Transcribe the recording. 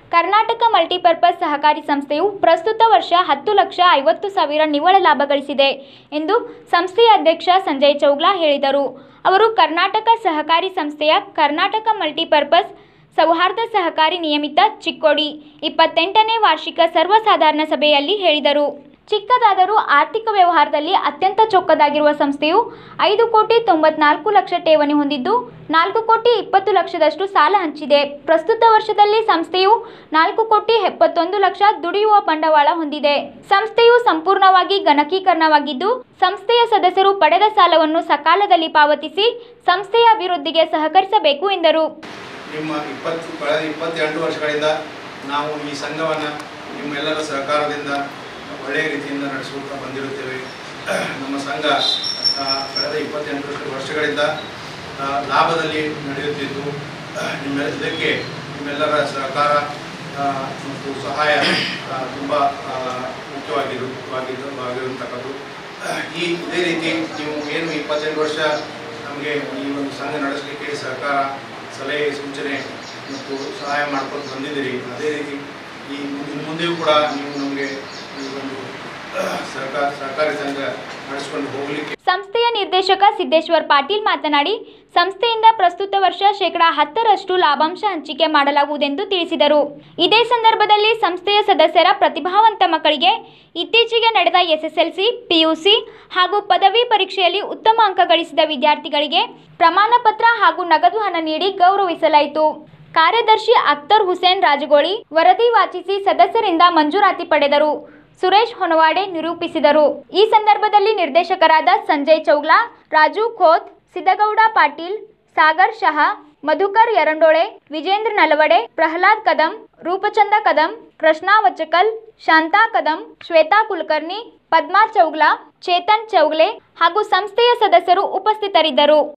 Karnataka multipurpose ಸಹಕಾರಿ ಸಂಸ್ಥೆಯು ಪ್ರಸ್ತುತ ವರ್ಷ ಹತ್ತು ಲಕ್ಷ ಐವತ್ತು ಸಾವಿರ ನಿವ್ವಳ ಲಾಭ ಗಳಿಸಿದೆ ಎಂದು ಸಂಸ್ಥೆಯ ಅಧ್ಯಕ್ಷ ಸಂಜಯ್ ಚೌಗ್ಲಾ ಹೇಳಿದರು ಅವರು ಕರ್ನಾಟಕ ಸಹಕಾರಿ ಸಂಸ್ಥೆಯ ಕರ್ನಾಟಕ ಮಲ್ಟಿಪರ್ಪಸ್ ಸೌಹಾರ್ದ ಸಹಕಾರಿ ನಿಯಮಿತ ಚಿಕ್ಕೋಡಿ ಇಪ್ಪತ್ತೆಂಟನೇ ವಾರ್ಷಿಕ ಸರ್ವಸಾಧಾರಣ ಸಭೆಯಲ್ಲಿ ಹೇಳಿದರು ಚಿಕ್ಕದಾದರೂ ಆರ್ಥಿಕ ವ್ಯವಹಾರದಲ್ಲಿ ಅತ್ಯಂತ ಚೊಕ್ಕದಾಗಿರುವ ಸಂಸ್ಥೆಯು ಐದು ಕೋಟಿ ತೊಂಬತ್ನಾಲ್ಕು ಲಕ್ಷ ಠೇವಣಿ ಹೊಂದಿದ್ದು ನಾಲ್ಕು ಕೋಟಿ ಇಪ್ಪತ್ತು ಲಕ್ಷದಷ್ಟು ಸಾಲ ಹಂಚಿದೆ ಪ್ರಸ್ತುತ ವರ್ಷದಲ್ಲಿ ಸಂಸ್ಥೆಯು ನಾಲ್ಕು ಕೋಟಿ ಎಪ್ಪತ್ತೊಂದು ಲಕ್ಷ ದುಡಿಯುವ ಬಂಡವಾಳ ಹೊಂದಿದೆ ಸಂಸ್ಥೆಯು ಸಂಪೂರ್ಣವಾಗಿ ಗಣಕೀಕರಣವಾಗಿದ್ದು ಸಂಸ್ಥೆಯ ಸದಸ್ಯರು ಪಡೆದ ಸಾಲವನ್ನು ಸಕಾಲದಲ್ಲಿ ಪಾವತಿಸಿ ಸಂಸ್ಥೆಯ ಅಭಿವೃದ್ಧಿಗೆ ಸಹಕರಿಸಬೇಕು ಎಂದರು ನಿಮ್ಮ ಇಪ್ಪತ್ತು ಕಳೆದ ಇಪ್ಪತ್ತೆಂಟು ವರ್ಷಗಳಿಂದ ನಾವು ಈ ಸಂಘವನ್ನು ನಿಮ್ಮೆಲ್ಲರ ಸಹಕಾರದಿಂದ ಒಳ್ಳೆಯ ರೀತಿಯಿಂದ ನಡೆಸುತ್ತಾ ಬಂದಿರುತ್ತೇವೆ ನಮ್ಮ ಸಂಘ ಆ, ಕಳೆದ ಇಪ್ಪತ್ತೆಂಟು ವರ್ಷ- ವರ್ಷಗಳಿಂದ ಆ, ಲಾಭದಲ್ಲಿ ನಡೆಯುತ್ತಿದ್ದು ನಿಮ್ಮ ಇದಕ್ಕೆ ನಿಮ್ಮೆಲ್ಲರ ಸಹಕಾರ ಆ, ಮತ್ತು ಸಹಾಯ ತುಂಬ ಮುಖ್ಯವಾಗಿರು ವಾಗಿದ್ದು ಆಗಿರುವಂತಕ್ಕದ್ದು ಈ ಇದೇ ರೀತಿ ನೀವು ಏನು ಇಪ್ಪತ್ತೆಂಟು ವರ್ಷ ನಮಗೆ ಈ ಒಂದು ಸಂಘ ನಡೆಸಲಿಕ್ಕೆ ಸಹಕಾರ ಸಲಹೆ ಸೂಚನೆ ಮತ್ತು ಸಹಾಯ ಮಾಡ್ಕೊಂಡು ಬಂದಿದ್ದೀರಿ ಅದೇ ರೀತಿ ಈ ಮುಂದೆ- ಮುಂದೆಯೂ ಕೂಡ ನೀವು ನಮಗೆ ಈ ಒಂದು ಸರ್ಕಾರ ಸಹಕಾರಿ ಸಂಘ ನಡೆಸ್ಕೊಂಡು ಹೋಗಲಿಕ್ಕೆ ಸಂಸ್ಥೆಯ ನಿರ್ದೇಶಕ ಸಿದ್ದೇಶ್ವರ್ ಪಾಟೀಲ್ ಮಾತನಾಡಿ ಸಂಸ್ಥೆಯಿಂದ ಪ್ರಸ್ತುತ ವರ್ಷ ಶೇಕಡಾ ಹತ್ತರಷ್ಟು ಲಾಭಾಂಶ ಹಂಚಿಕೆ ಮಾಡಲಾಗುವುದೆಂದು ತಿಳಿಸಿದರು ಇದೇ ಸಂದರ್ಭದಲ್ಲಿ ಸಂಸ್ಥೆಯ ಸದಸ್ಯರ ಪ್ರತಿಭಾವಂತ ಮಕ್ಕಳಿಗೆ ಇತ್ತೀಚೆಗೆ ನಡೆದ ಎಸ್ಎಸ್ಎಲ್ಸಿ ಪಿಯುಸಿ ಹಾಗೂ ಪದವಿ ಪರೀಕ್ಷೆಯಲ್ಲಿ ಉತ್ತಮ ಅಂಕ ಗಳಿಸಿದ ವಿದ್ಯಾರ್ಥಿಗಳಿಗೆ ಪ್ರಮಾಣ ಪತ್ರ ಹಾಗೂ ನಗದು ಹಣ ನೀಡಿ ಗೌರವಿಸಲಾಯಿತು ಕಾರ್ಯದರ್ಶಿ ಅಖ್ತರ್ ಹುಸೇನ್ ರಾಜಗೋಳಿ ವರದಿ ವಾಚಿಸಿ ಸದಸ್ಯರಿಂದ ಮಂಜೂರಾತಿ ಪಡೆದರು ಸುರೇಶ್ ಹೊನವಾಡೆ ನಿರೂಪಿಸಿದರು ಈ ಸಂದರ್ಭದಲ್ಲಿ ನಿರ್ದೇಶಕರಾದ ಸಂಜಯ್ ಚೌಗ್ಲಾ ರಾಜು ಖೋತ್ ಸಿದ್ದಗೌಡ ಪಾಟೀಲ್ ಸಾಗರ್ ಶಹಾ ಮಧುಕರ್ ಯರಂಡೋಳೆ ವಿಜೇಂದ್ರ ನಲವಡೆ ಪ್ರಹ್ಲಾದ್ ಕದಂ ರೂಪಚಂದ ಕದಂ ಕೃಷ್ಣಾ ವಚಕಲ್ ಶಾಂತಾ ಕದಂ ಶ್ವೇತಾ ಕುಲಕರ್ಣಿ ಪದ್ಮಾ ಚೌಗ್ಲಾ ಚೇತನ್ ಚೌಗ್ಲೆ ಹಾಗೂ ಸಂಸ್ಥೆಯ ಸದಸ್ಯರು ಉಪಸ್ಥಿತರಿದ್ದರು